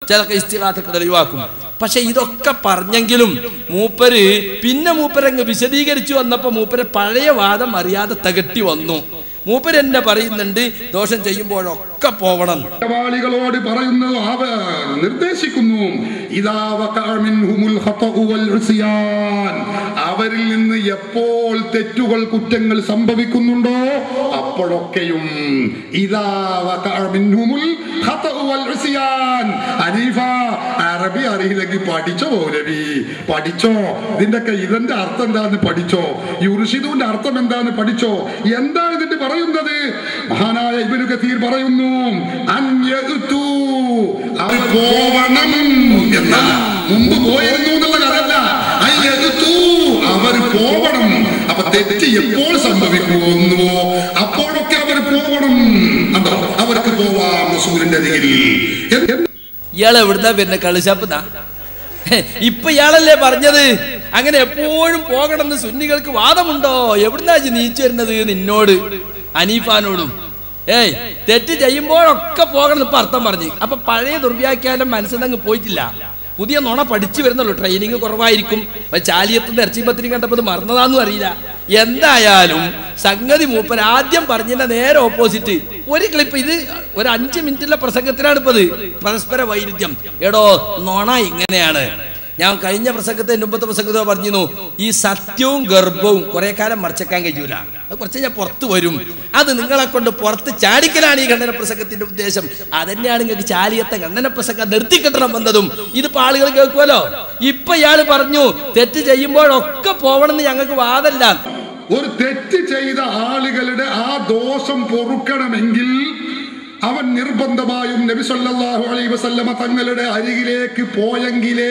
ചിലക്ക് ഇസ്തിഹാത്തൊക്കെ തെളിവാക്കും പക്ഷെ ഇതൊക്കെ പറഞ്ഞെങ്കിലും മൂപ്പര് പിന്നെ മൂപ്പരങ്ങ് വിശദീകരിച്ചു വന്നപ്പോ മൂപ്പര് പഴയ വാദം അറിയാതെ തകട്ടി വന്നു മൂപ്പര് എന്നെ പറയുന്നുണ്ട് ദോഷം ചെയ്യുമ്പോഴൊക്കെ പോവണം കുറ്റവാളികളോട് പറയുന്നത് അവ നിർദ്ദേശിക്കുന്നു ഇതാ വഖഅ മിൻഹുമുൽ ഖതഉ വൽ ഉസ്യാൻ. അവരിൽ നിന്ന് എപ്പോൾ തെറ്റുകൾ കുറ്റങ്ങൾ സംഭവിക്കുന്നുണ്ടോ അപ്പോഴൊക്കെയും ഇതാ വഖഅ മിൻഹുമുൽ ഖതഉ വൽ ഉസ്യാൻ. ഹനീഫ അറബി അറിയില്ലെങ്കിൽ പഠിച്ചോ മൗലവി പഠിച്ചോ ഇതിന്റെയൊക്കെ ഇതിന്റെ അർത്ഥം എന്താന്ന് പഠിച്ചോ യുർഷിദുവിന്റെ അർത്ഥം എന്താന്ന് പഠിച്ചോ എന്താണ് ഇതിന്റെ പറയുന്നത് മഹാനായ ഇബ്നു കസീർ പറയുന്നു അൻ യഅ്തു. അവർ പോവണം എന്നാണ് മുമ്പ് പോയിരുന്നു എന്നുള്ള കാര്യമല്ല അൻ യഅ്തു. അവർ പോവണം അപ്പൊ തെറ്റ് എപ്പോൾ സംഭവിക്കുന്നുവോ അപ്പോഴൊക്കെ അവർ പോവണം അതോ അവർക്ക് പോവാം റസൂലിന്റെ അരികിൽ എന്ത് ഇയാൾ എവിടുന്നാ പിന്നെ കളിശാപ്പുന്നാ ഇപ്പൊ ഇയാളല്ലേ പറഞ്ഞത് അങ്ങനെ എപ്പോഴും പോകണമെന്ന് സുന്നികൾക്ക് വാദമുണ്ടോ എവിടുന്നാ ഇജ്ജ് നീച്ചു വരുന്നത് നിന്നോട് അനീഫാനോടും ഏയ് തെറ്റ് ചെയ്യുമ്പോഴൊക്കെ പോകണം ഇപ്പൊ അർത്ഥം പറഞ്ഞു അപ്പൊ പഴയ ദുർവ്യാഖ്യാനം മനസ്സിൽ നിന്ന് അങ്ങ് പോയിട്ടില്ല പുതിയ നുണ പഠിച്ചു വരുന്നുള്ളൂ ട്രെയിനിങ് കുറവായിരിക്കും അപ്പൊ ചാലിയത്തിന്റെ ഇറച്ചിപ്പത്തിനും കണ്ടപ്പോൾ ഇത് മറന്നതാന്നും അറിയില്ല എന്തായാലും സംഗതി മൂപ്പർ ആദ്യം പറഞ്ഞതിന്റെ നേരെ ഓപ്പോസിറ്റ് ഒരു ക്ലിപ്പ് ഇത് ഒരു അഞ്ച് മിനിറ്റിലെ പ്രസംഗത്തിലാണ് ഇപ്പത് പരസ്പര വൈരുദ്ധ്യം എടോ നുണ ഇങ്ങനെയാണ് ഞാൻ കഴിഞ്ഞ പ്രസംഗത്തെ മുമ്പത്തെ പ്രസംഗത്തെ പറഞ്ഞിരുന്നു ഈ സത്യവും ഗർഭവും കുറെ കാലം മറച്ചേക്കാൻ കഴിയൂല അത് കുറച്ച് ഞാൻ പുറത്തു വരും അത് നിങ്ങളെ കൊണ്ട് പുറത്ത് ചാടിക്കലാണ് ഈ ഖണ്ഡന പ്രസംഗത്തിന്റെ ഉദ്ദേശം അതന്നെയാണ് നിങ്ങൾക്ക് ചാലിയത്തെ ഖണ്ഡന പ്രസംഗം നിർത്തിക്കെട്ടണം വന്നതും ഇതിപ്പോ ആളുകൾ കേൾക്കുമല്ലോ ഇപ്പൊ ഇയാള് പറഞ്ഞു തെറ്റ് ചെയ്യുമ്പോഴൊക്കെ പോവണമെന്ന് ഞങ്ങൾക്ക് വാദല്ല ഒരു തെറ്റ് ചെയ്ത ആളുകളുടെ ആ ദോഷം പൊറുക്കണമെങ്കിൽ അവൻ നിർബന്ധമായും നബി സല്ലല്ലാഹു അലൈഹി വസല്ലമ തങ്ങളുടെ അരികിലേക്ക് പോയെങ്കിലേ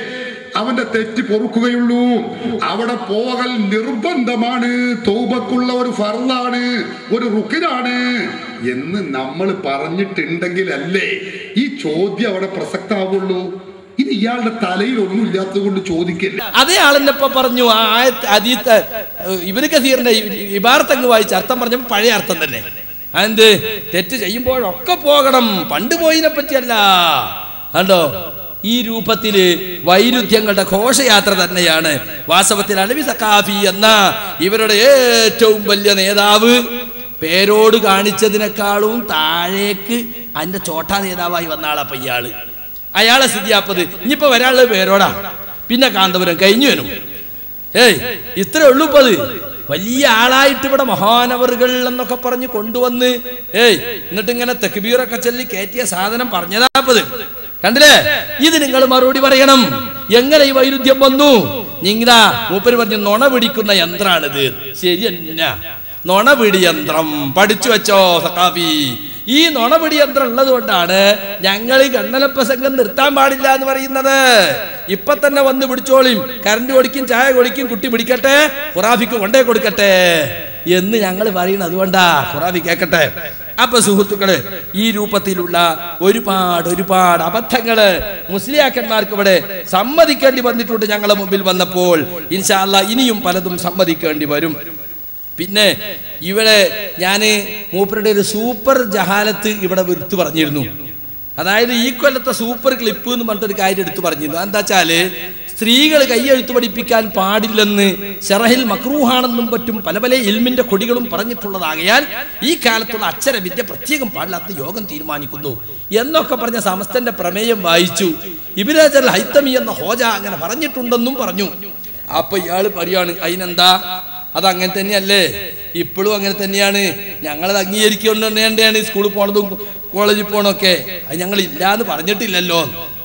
അവന്റെ തെറ്റ് പൊറുക്കുകയുള്ളൂ അവിടെ പോകൽ നിർബന്ധമാണ് തൗബക്കുള്ള ഒരു ഫർദാണ് ഒരു റുക്കിനാണ് എന്ന് നമ്മൾ പറഞ്ഞിട്ടുണ്ടെങ്കിൽ അല്ലേ ഈ ചോദ്യം അവിടെ പ്രസക്താവുള്ളൂ ഇത് ഇയാളുടെ തലയിൽ ഒന്നും ഇല്ലാത്തത് കൊണ്ട് ചോദിക്കില്ല അതേ ആളെന്നെ ഇപ്പൊ പറഞ്ഞു ആ ആയത്ത് അതീത്ത് ഇവര് കസീറിന്റെ ഇബാർത്തങ്ങ് വായിച്ച അർത്ഥം പറഞ്ഞപ്പോ പഴയ അർത്ഥം തന്നെ എന്ത് തെറ്റ് ചെയ്യുമ്പോഴൊക്കെ പോകണം പണ്ട് പോയിനെ പറ്റിയല്ല കണ്ടോ ഈ രൂപത്തില് വൈരുദ്ധ്യങ്ങളുടെ ഘോഷയാത്ര തന്നെയാണ് വാസ്തവത്തിൽ അലവി സക്കാഫി എന്ന ഇവരുടെ ഏറ്റവും വലിയ നേതാവ് പേരോട് കാണിച്ചതിനേക്കാളും താഴേക്ക് അതിന്റെ ചോട്ടാ നേതാവായി വന്ന ആളാ ഇയാള് അയാളെ സ്ഥിതിയാപ്പത് ഇനിയിപ്പോ വരാനുള്ളത് പേരോടാ പിന്നെ കാന്തപുരം കഴിഞ്ഞു വരും ഏയ് ഇത്രേ ഉള്ളൂ ഇപ്പത് വലിയ ആളായിട്ട് ഇവിടെ മഹാനവറുകൾ എന്നൊക്കെ പറഞ്ഞ് കൊണ്ടുവന്ന് ഏയ് എന്നിട്ട് ഇങ്ങനെ തെക്കുബീറൊക്കെ ചൊല്ലി കയറ്റിയ സാധനം പറഞ്ഞതാപ്പത് കണ്ടില്ലേ ഇത് നിങ്ങൾ മറുപടി പറയണം എങ്ങനെ ഈ വൈരുദ്ധ്യം വന്നു നിങ്ങതാ മൂപ്പര് പറഞ്ഞു നുണ പിടിക്കുന്ന യന്ത്രാണിത് ശരി എന്നാ നുണപിടി യന്ത്രം പഠിച്ചു വെച്ചോ സഖാഫി ഈ നുണപിടി യന്ത്രം ഉള്ളത് കൊണ്ടാണ് ഞങ്ങൾ ഈ കണ്ണലപ്രസംഗം നിർത്താൻ പാടില്ല എന്ന് പറയുന്നത് ഇപ്പൊ തന്നെ വന്ന് പിടിച്ചോളിയും കറണ്ട് കൊടുക്കും ചായ കൊടുക്കും കുട്ടി പിടിക്കട്ടെ ഖുറാഫിക്ക് കൊണ്ടേ കൊടുക്കട്ടെ എന്ന് ഞങ്ങൾ പറയുന്നത് അതുകൊണ്ടാ ഖുറാഫി കേക്കട്ടെ അപ്പൊ സുഹൃത്തുക്കള് ഈ രൂപത്തിലുള്ള ഒരുപാട് ഒരുപാട് അബദ്ധങ്ങള് മുസ്ലിയാക്കന്മാർക്ക് ഇവിടെ സമ്മതിക്കേണ്ടി വന്നിട്ടുണ്ട് ഞങ്ങളെ മുമ്പിൽ വന്നപ്പോൾ ഇൻഷാ അല്ലാ ഇനിയും പലതും സമ്മതിക്കേണ്ടി വരും പിന്നെ ഇവിടെ ഞാന് മൂപ്പരുടെ ഒരു സൂപ്പർ ജഹാലത്ത് ഇവിടെ എടുത്തു പറഞ്ഞിരുന്നു അതായത് ഈ കൊല്ലത്തെ സൂപ്പർ ക്ലിപ്പ് എന്ന് പറഞ്ഞിട്ടൊരു കാര്യം എടുത്തു പറഞ്ഞിരുന്നു എന്താ വെച്ചാല് സ്ത്രീകൾ കൈയെഴുത്ത് പഠിപ്പിക്കാൻ പാടില്ലെന്ന് ഷറഹിൽ മക്രൂഹാണെന്നും പറ്റും പല പല ഇൽമിന്റെ കൊടികളും പറഞ്ഞിട്ടുള്ളതാകയാൽ ഈ കാലത്തുള്ള അക്ഷരവിദ്യ പ്രത്യേകം പാടില്ലാത്ത യോഗം തീരുമാനിക്കുന്നു എന്നൊക്കെ പറഞ്ഞ സമസ്തന്റെ പ്രമേയം വായിച്ചു ഇബിരാജൽ ഹൈത്തമി എന്ന ഹോജ അങ്ങനെ പറഞ്ഞിട്ടുണ്ടെന്നും പറഞ്ഞു അപ്പൊ ഇയാള് പറയാണ് അതിനെന്താ അത് അങ്ങനെ തന്നെയല്ലേ ഇപ്പോഴും അങ്ങനെ തന്നെയാണ് ഞങ്ങളത് അംഗീകരിക്കൊണ്ട് തന്നെയാണ് സ്കൂളിൽ പോണതും കോളേജിൽ പോണൊക്കെ അത് ഞങ്ങൾ ഇല്ലാന്ന് പറഞ്ഞിട്ടില്ലല്ലോ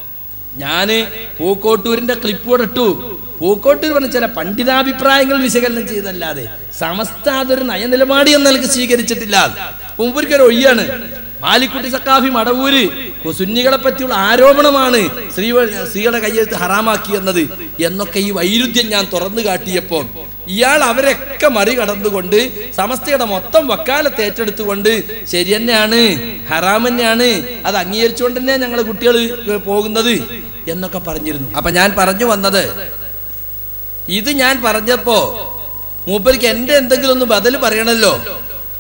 ഞാന് പൂക്കോട്ടൂരിന്റെ ക്ലിപ്പ് കൂടെ ഇട്ടു പൂക്കോട്ടൂർ പറഞ്ഞ ചില പണ്ഡിതാഭിപ്രായങ്ങൾ വിശകലനം ചെയ്തല്ലാതെ സമസ്ത അതൊരു നയനിലപാടി എന്ന നിലക്ക് സ്വീകരിച്ചിട്ടില്ല മുമ്പൊരിക്കൽ ഒരു ഒയ്യാണ് മാലിക്കുട്ടി സക്കാഫി മടവൂര് സുന്നികളെ പറ്റിയുള്ള ആരോപണമാണ് സ്ത്രീ സ്ത്രീയുടെ കയ്യെഴുത്ത് ഹറാമാക്കി എന്നത് എന്നൊക്കെ ഈ വൈരുദ്ധ്യം ഞാൻ തുറന്നു കാട്ടിയപ്പോൾ ഇയാൾ അവരൊക്കെ മറികടന്നുകൊണ്ട് സമസ്തയുടെ മൊത്തം വക്കാലത്ത് ഏറ്റെടുത്തുകൊണ്ട് ശരി തന്നെയാണ് ഹറാം തന്നെയാണ് അത് അംഗീകരിച്ചുകൊണ്ട് തന്നെ ഞങ്ങളെ കുട്ടികൾ പോകുന്നത് എന്നൊക്കെ പറഞ്ഞിരുന്നു അപ്പൊ ഞാൻ പറഞ്ഞു വന്നത് ഇത് ഞാൻ പറഞ്ഞപ്പോ മൂപ്പർക്ക് എന്റെ എന്തെങ്കിലും ഒന്ന് ബദൽ പറയണല്ലോ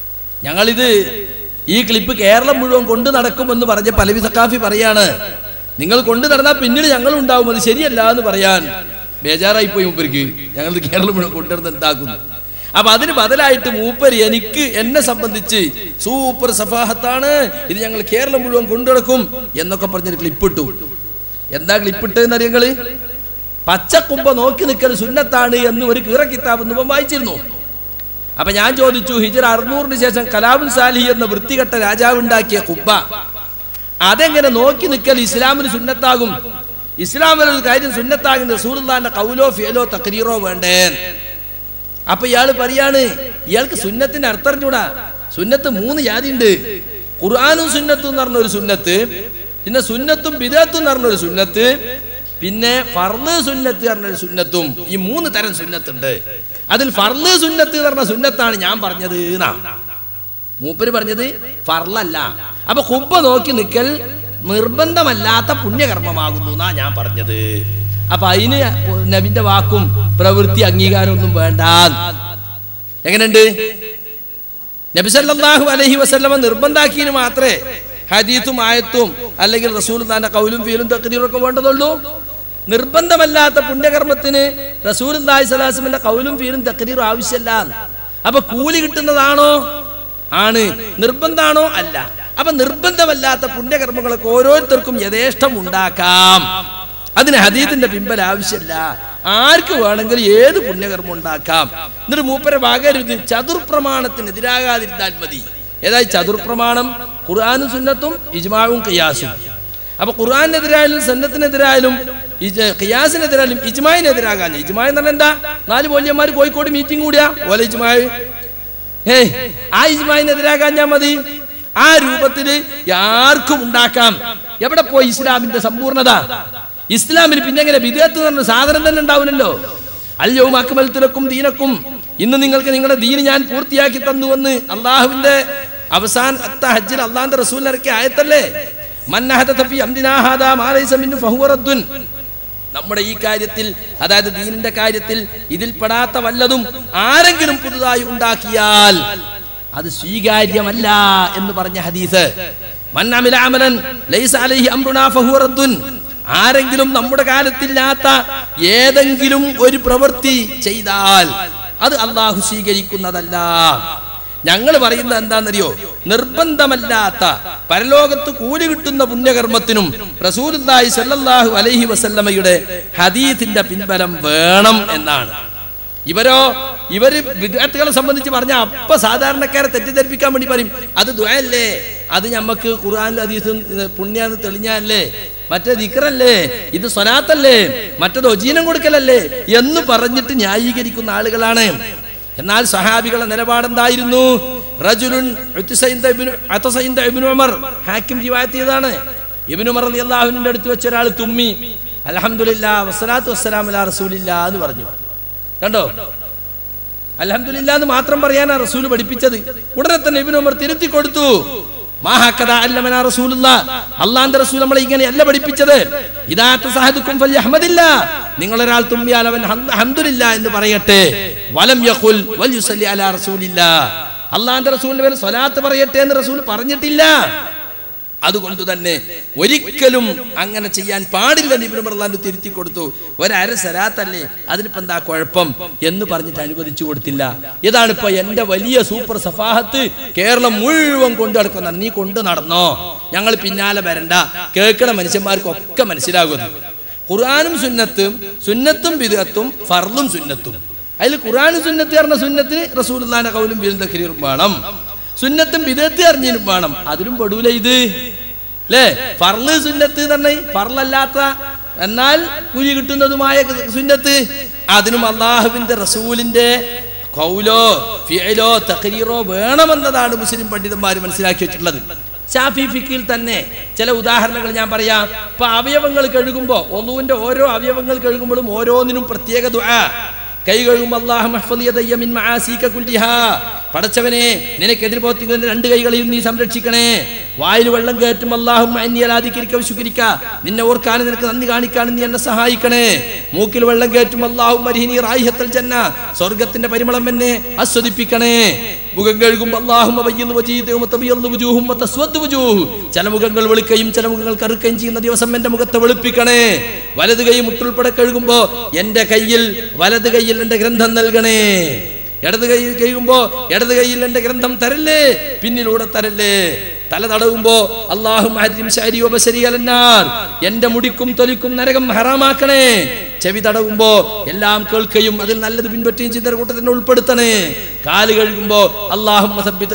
ഞങ്ങളിത് ഈ ക്ലിപ്പ് കേരളം മുഴുവൻ കൊണ്ടു നടക്കുമെന്ന് പറഞ്ഞ പലവി സക്കാഫി പറയാണ് നിങ്ങൾ കൊണ്ടു നടന്നാൽ പിന്നീട് ഞങ്ങളും ഉണ്ടാവും അത് ശരിയല്ല എന്ന് പറയാൻ ബേജാറായി പോയി മൂപ്പർക്ക് ഞങ്ങൾ കേരളം മുഴുവൻ കൊണ്ടുവരുന്ന എന്താക്കുന്നു അപ്പൊ അതിന് ബദലായിട്ട് മൂപ്പര് എനിക്ക് എന്നെ സംബന്ധിച്ച് സൂപ്പർ സഫാഹത്താണ് ഇത് ഞങ്ങൾ കേരളം മുഴുവൻ കൊണ്ടുനടക്കും എന്നൊക്കെ പറഞ്ഞൊരു ക്ലിപ്പിട്ടു എന്താ ക്ലിപ്പിട്ട് എന്നറിയങ്ങള് പച്ചക്കുമ്പ നോക്കി നിൽക്കൽ സുന്നത്താണ് എന്ന് ഒരു കീറ കിതാബ് മുമ്പ് വായിച്ചിരുന്നു അപ്പൊ ഞാൻ ചോദിച്ചു ഹിജർ അറുന്നൂറിന് ശേഷം കലാബുൽ സാലി എന്ന വൃത്തികെട്ട രാജാവ് ഉണ്ടാക്കിയ കുബ്ബ അതെങ്ങനെ നോക്കി നിൽക്കൽ ഇസ്ലാമിന് സുന്നത്താകും ഇസ്ലാമിൽ ഒരു കാര്യം സുന്നത്താകുന്ന റസൂലുള്ളാന്റെ കൗലോ ഫിയലോ തക്രീറോ വേണ്ടേ അപ്പൊ ഇയാൾ പറയാണ് ഇയാൾക്ക് സുന്നത്തിന്റെ അർത്ഥം അറിഞ്ഞൂടാ സുന്നത്ത് മൂന്ന് ജാതി ഉണ്ട് ഖുർആാനും സുന്നത്തും എന്ന് പറഞ്ഞ ഒരു സുന്നത്ത് പിന്നെ സുന്നത്തും ബിദത്തും എന്ന് പറഞ്ഞ ഒരു സുന്നത്ത് പിന്നെ ഫർള് സുന്നത്ത് പറഞ്ഞ ഒരു സുന്നത്തും ഈ മൂന്ന് തരം സുന്നത്തുണ്ട് അതിൽ ഫർള് സുന്നത്ത് എന്ന് പറഞ്ഞ സുന്നത്താണ് ഞാൻ പറഞ്ഞത് എന്നാ മൂപ്പര് പറഞ്ഞത് ഫർളല്ല അപ്പൊ കുബ്ബ നോക്കി നിൽക്കൽ നിർബന്ധമല്ലാത്ത പുണ്യകർമ്മമാകുന്നു എന്നാ ഞാൻ പറഞ്ഞത് അപ്പൊ അതിന് നബിന്റെ വാക്കും പ്രവൃത്തി അംഗീകാരമൊന്നും വേണ്ട എങ്ങനെയുണ്ട് നബി സല്ലല്ലാഹു അലൈഹി വസല്ലമ നിർബന്ധാക്കിയതിന് മാത്രമേ ഹദീത്തും ആയത്തും അല്ലെങ്കിൽ റസൂൽ താന്റെ കൗലും ഫീലും തക്രീറും ഒക്കെ വേണ്ടതുള്ളൂ നിർബന്ധമല്ലാത്ത പുണ്യകർമ്മത്തിന് റസൂൽ സ്വലാസ്മിന്റെ കൗലും ഫീലും തക്രീറും ആവശ്യമല്ല അപ്പൊ കൂലി കിട്ടുന്നതാണോ ആണ് നിർബന്ധാണോ അല്ല അപ്പൊ നിർബന്ധമല്ലാത്ത പുണ്യകർമ്മങ്ങളൊക്കെ ഓരോരുത്തർക്കും യഥേഷ്ടം ഉണ്ടാക്കാം അതിന് ഹദീത്തിന്റെ പിമ്പൽ ആവശ്യമില്ല ആർക്ക് വേണമെങ്കിലും ഏത് പുണ്യകർമ്മം ഉണ്ടാക്കാം എന്നിട്ട് മൂപ്പരെ ഭാഗരുത് ചതുർപ്രമാണത്തിന് എതിരാകാതിരുന്നാൽ മതി ഏതായി ചതുർപ്രമാണം ഖുർആാനും സുന്നത്തും ഇജ്മാവും ഖിയാസും അപ്പൊ ഖുർആാനെതിരായാലും സന്നത്തിനെതിരായാലും ഖിയാസിനെതിരായാലും ഇജ്മായിനെതിരാകാൻ ഇജ്മായി എന്ന് പറഞ്ഞാൽ എന്താ നാല് മൂല്യന്മാർ കോഴിക്കോട് മീറ്റിംഗ് കൂടിയാ ഓല ഇജ്മായി ഏയ് ആ ഇജ്മായിനെതിരാകാൻ ഞാൻ മതി ആ രൂപത്തിൽ ആർക്കും ഉണ്ടാക്കാം എവിടെ പോയി ഇസ്ലാമിന്റെ സമ്പൂർണത ഇസ്ലാമിന് പിന്നെ എങ്ങനെ വിദേഹത്ത് പറഞ്ഞ സാധനം തന്നെ ഉണ്ടാവില്ലല്ലോ അല്ലവും അക്മൽത്തിലക്കും ദീനക്കും ഇന്ന് നിങ്ങൾക്ക് നിങ്ങളുടെ ദീന് ഞാൻ പൂർത്തിയാക്കി തന്നുവെന്ന് അള്ളാഹുവിന്റെ അവസാന ഹജ്ജിൽ അള്ളാഹിന്റെ റസൂൽ ഇറക്കിയ ആയത്തല്ലേ മന്നഹദഫി അംദിനാഹാദാ മാലൈസ മിന്നു ഫഹുവറദ്ദുൻ നമ്മുടെ ഈ കാര്യത്തിൽ അതായത് ദീനിന്റെ കാര്യത്തിൽ ഇതിൽ പെടാത്ത വല്ലതും ആരെങ്കിലും പുതുതായി ഉണ്ടാക്കിയാൽ അത് സ്വീകാര്യമല്ല എന്ന് പറഞ്ഞ ഹദീസ് മന്നമില അമലൻ ലൈസ അലൈഹി അംറുനാ ഫഹുവ റദ്ദുൻ ആരെങ്കിലും നമ്മുടെ കാലത്തില്ലാത്ത ഏതെങ്കിലും ഒരു പ്രവൃത്തി ചെയ്താൽ അത് അള്ളാഹു സ്വീകരിക്കുന്നതല്ല ഞങ്ങൾ പറയുന്നത് എന്താണെന്നറിയോ നിർബന്ധമല്ലാത്ത പരലോകത്ത് കൂലി കിട്ടുന്ന പുണ്യകർമ്മത്തിനും റസൂലുള്ളാഹി സ്വല്ലല്ലാഹു അലൈഹി വസല്ലമയുടെ ഹദീത്തിന്റെ പിൻബലം വേണം എന്നാണ് ഇവരോ ഇവര് വിദ്യാർത്ഥികളെ സംബന്ധിച്ച് പറഞ്ഞ അപ്പ സാധാരണക്കാരെ തെറ്റിദ്ധരിപ്പിക്കാൻ വേണ്ടി പറയും അത് ദ്വയല്ലേ അത് ഞമ്മക്ക് ഖുർആാനിൽ ഹദീസും പുണ്യാന്ന് തെളിഞ്ഞല്ലേ മറ്റേ ദിക്റല്ലേ ഇത് സ്വനാത്തല്ലേ മറ്റത് ഒജീനം കൊടുക്കലല്ലേ എന്ന് പറഞ്ഞിട്ട് ന്യായീകരിക്കുന്ന ആളുകളാണ് എന്നാൽ സഹാബികളുടെ നിലപാടെന്തായിരുന്നു റജുലുൻ ഉത്സൈന്ദ ഇബ്നു- അത്തസൈന്ദ ഇബ്നു ഉമർ ഹാക്കിം റിവായത്ത് ചെയ്തതാണ് ഇബ്നു ഉമർ റളിയല്ലാഹുവിന്റെ അടുത്ത് വെച്ച ഒരാൾ തുമ്മി അൽഹംദുലില്ലാ വസ്സലാത്തു വസ്സലാമു അലാ റസൂലില്ലാ എന്ന് പറഞ്ഞു കണ്ടോ അൽഹംദുലില്ലാ എന്ന് മാത്രം പറയാനാ റസൂൽ പഠിപ്പിച്ചത് ഉടനെ തന്നെ ഇബ്നു ഉമർ തിരുത്തി കൊടുത്തു മാഹക്കഥ അല്ലമന റസൂലുള്ള അള്ളാന്റെ റസൂൽ നമ്മളെ ഇങ്ങനെയല്ല പഠിപ്പിച്ചത് ഇതാത്ത സഹദുക്കും ഫല്യഹ്മദില്ല നിങ്ങൾ ഒരാൾ തുമ്മിയാൽ അവൻ ഹം- ഹംദുലില്ല എന്ന് പറയട്ടെ വലം യഖുൽ വൽ യുസല്ലി അലാ റസൂലില്ല അള്ളാന്റെ റസൂലിന്റെ പേര് സ്വലാത്ത് പറയട്ടെ എന്ന് റസൂൽ പറഞ്ഞിട്ടില്ല അതുകൊണ്ട് തന്നെ ഒരിക്കലും അങ്ങനെ ചെയ്യാൻ പാടില്ല ഇബ്നു മർലാൻഡ് തിരുത്തി കൊടുത്തു ഒരര സരാത്തല്ലേ അതിനിപ്പോ എന്താ കുഴപ്പം എന്ന് പറഞ്ഞിട്ട് അനുവദിച്ചു കൊടുത്തില്ല ഇതാണ് ഇപ്പൊ എന്റെ വലിയ സൂപ്പർ സഫാഹത്ത് കേരളം മുഴുവൻ കൊണ്ടു നടക്കുന്നതാണ് നീ കൊണ്ടു നടന്നോ ഞങ്ങൾ പിന്നാലെ വരണ്ട കേൾക്കണ മനുഷ്യന്മാർക്കൊക്കെ മനസ്സിലാകുന്നു ഖുർആാനും സുന്നത്തും സുന്നത്തും ബിദത്തും ഫർളും സുന്നത്തും അതിൽ ഖുർആാനും സുന്നത്ത് പറഞ്ഞ സുന്നത്തിന് റസൂലുള്ളാന്റെ കൗലും ബിരുദ ഖരീറും വേണം സുന്നത്തും വിധത്തി അറിഞ്ഞതിനും വേണം അതിലും പെടൂല ഇത് അല്ലേ ഫർള് സുന്നത്ത് തന്നെ ഫർളല്ലാത്ത എന്നാൽ കുഴി കിട്ടുന്നതുമായ സുന്നത്ത് അതിനും അള്ളാഹുവിന്റെ റസൂലിന്റെ കൗലോ ഫിയലോ തഖരീറോ വേണമെന്നതാണ് മുസ്ലിം പണ്ഡിതന്മാർ മനസ്സിലാക്കി വെച്ചിട്ടുള്ളത് ഷാഫി ഫിക്കിൽ തന്നെ ചില ഉദാഹരണങ്ങൾ ഞാൻ പറയാം ഇപ്പൊ അവയവങ്ങൾ കഴുകുമ്പോ ഒന്നുവിന്റെ ഓരോ അവയവങ്ങൾ കഴുകുമ്പോഴും ഓരോന്നിനും പ്രത്യേക ദുആ കൈ കഴുകുമ്പോൾ അല്ലാഹു മഹ്ഫദ് യദയ്യ മിൻ മആസീക കുല്ലിഹാ പടച്ചവനെ നിനക്കെതിരെ പോത്തിക്കുന്ന രണ്ട് കൈകളെയും നീ സംരക്ഷിക്കണേ വായിൽ വെള്ളം കയറ്റും അള്ളാഹും അന്യലാധികരിക്ക ശുക്രിക്ക നിന്നെ ഓർക്കാനും നിനക്ക് നന്ദി കാണിക്കാനും നീ എന്നെ സഹായിക്കണേ മൂക്കിൽ വെള്ളം കയറ്റും അള്ളാഹും മരിഹിനി റായിഹത്തൽ ജന്ന സ്വർഗത്തിന്റെ പരിമളം എന്നെ ആസ്വദിപ്പിക്കണേ മുഖം കഴുകും അള്ളാഹും ചില മുഖങ്ങൾ വെളുക്കുകയും ചില മുഖങ്ങൾ കറുക്കുകയും ചെയ്യുന്ന ദിവസം എന്റെ മുഖത്തെ വെളുപ്പിക്കണേ വലത് കൈ മുട്ടുൾപ്പെടെ കഴുകുമ്പോ എന്റെ കയ്യിൽ വലത് കൈയിൽ എന്റെ ഗ്രന്ഥം നൽകണേ ഇടത് കൈയിൽ കഴിയുമ്പോ ഇടത് കൈയിൽ എന്റെ ഗ്രന്ഥം തരല്ലേ പിന്നിലൂടെ തരല്ലേ തല തടവുമ്പോ അള്ളാഹു എന്റെ മുടിക്കും തൊലിക്കും നരകം ഹറാമാക്കണേ ചെവി തടവുമ്പോ എല്ലാം കേൾക്കുകയും അതിൽ നല്ലത് പിൻപറ്റുകയും ചെയ്ത കൂട്ടത്തിനെ ഉൾപ്പെടുത്തണേ കാല് കഴുകുമ്പോ അള്ളാഹു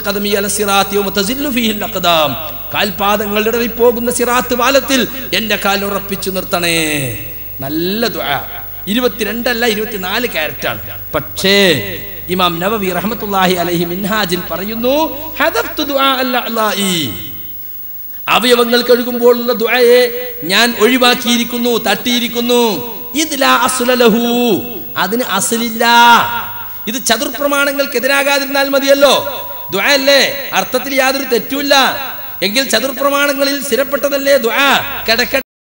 കാൽപാദങ്ങൾ ഇടറി പോകുന്ന സിറാത്ത് പാലത്തിൽ എന്റെ കാൽ ഉറപ്പിച്ചു നിർത്തണേ നല്ല ദുആ ഇരുപത്തിരണ്ടല്ല ഇരുപത്തിനാല് ക്യാരറ്റാണ് പക്ഷേ ഇമാം നവവി റഹ്മത്തുള്ളാഹി അലൈഹി മിൻഹാജിൽ പറയുന്നു ഹദഫ്തു ദുആ അല്ലാഹി അവയവങ്ങൾ കഴുകുമ്പോഴുള്ള ദുആയെ ഞാൻ ഒഴിവാക്കിയിരിക്കുന്നു തട്ടിയിരിക്കുന്നു ഇതിലാ അസുലലഹു അതിന് അസലില്ല ഇത് ചതുർപ്രമാണങ്ങൾക്കെതിരാകാതിരുന്നാൽ മതിയല്ലോ ദുആ അല്ലേ അർത്ഥത്തിൽ യാതൊരു തെറ്റുമില്ല എങ്കിൽ ചതുർപ്രമാണങ്ങളിൽ സ്ഥിരപ്പെട്ടതല്ലേ ദുആ കിടക്കട്ടെ